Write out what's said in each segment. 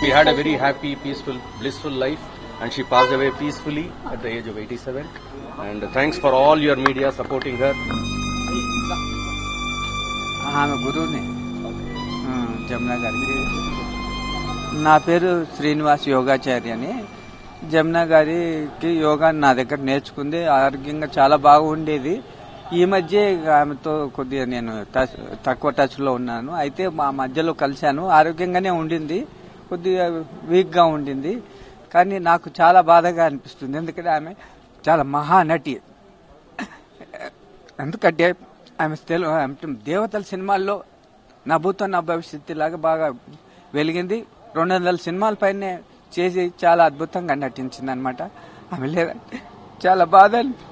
She had a very happy, peaceful, blissful life and she passed away peacefully at the age of 87. And thanks for all your media supporting her. ఆమె గురువుని ఆ, జమున గారికి నా పేరు శ్రీనివాస్ యోగాచార్య అని జమున గారికి యోగా నా దగ్గర నేర్చుకుంది ఆరోగ్యంగా చాలా బాగా ఉండేది ఈ మధ్య ఆమెతో కొద్దిగా నేను టచ్ తక్కువ టచ్లో ఉన్నాను అయితే మా మధ్యలో కలిశాను ఆరోగ్యంగానే ఉండింది కొద్దిగా వీక్గా ఉండింది కానీ నాకు చాలా బాధగా అనిపిస్తుంది ఎందుకంటే ఆమె చాలా మహానటి ఎందుకంటే ఆమె తెలు అంటే దేవతల సినిమాల్లో నా భూతం నా భవిష్యత్తు లాగా బాగా వెలిగింది రెండు వందల సినిమాల పైనే చేసి చాలా అద్భుతంగా నటించింది అనమాట ఆమె లేదంటే చాలా బాధ అనిపి-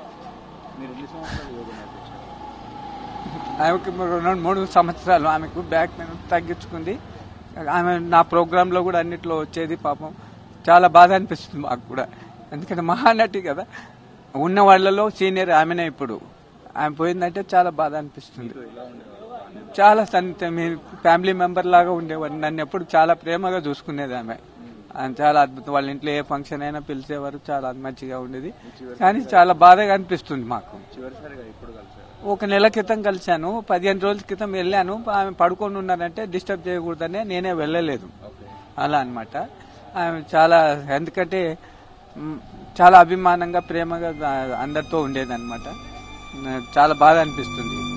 ఆమెకు రెండు మూడు సంవత్సరాలు ఆమెకు బ్యాక్ పెయిన్ తగ్గించుకుంది ఆమె నా ప్రోగ్రాంలో కూడా అన్నిట్లో వచ్చేది పాపం చాలా బాధ అనిపిస్తుంది మాకు కూడా ఎందుకంటే మహానటి కదా ఉన్న వాళ్ళలో సీనియర్ ఆమెనే ఇప్పుడు ఆమె పోయిందంటే చాలా బాధ అనిపిస్తుంది చాలా సన్నిహిత మీ ఫ్యామిలీ మెంబర్ లాగా ఉండేవాడు నన్ను ఎప్పుడు చాలా ప్రేమగా చూసుకునేది ఆమె ఆమె చాలా అద్భుతం వాళ్ళ ఇంట్లో ఏ ఫంక్షన్ అయినా పిలిచేవారు చాలా మంచిగా ఉండేది కానీ చాలా బాధగా అనిపిస్తుంది మాకు ఒక నెల క్రితం కలిశాను పదిహేను రోజుల క్రితం వెళ్ళాను ఆమె పడుకొని ఉన్నారంటే డిస్టర్బ్ చేయకూడదనే నేనే వెళ్ళలేదు అలా అన్నమాట ఆమె చాలా ఎందుకంటే మ్, చాలా అభిమానంగా ప్రేమగా ఆ, అందరితో ఉండేది అనమాట చాలా బాధ అనిపిస్తుంది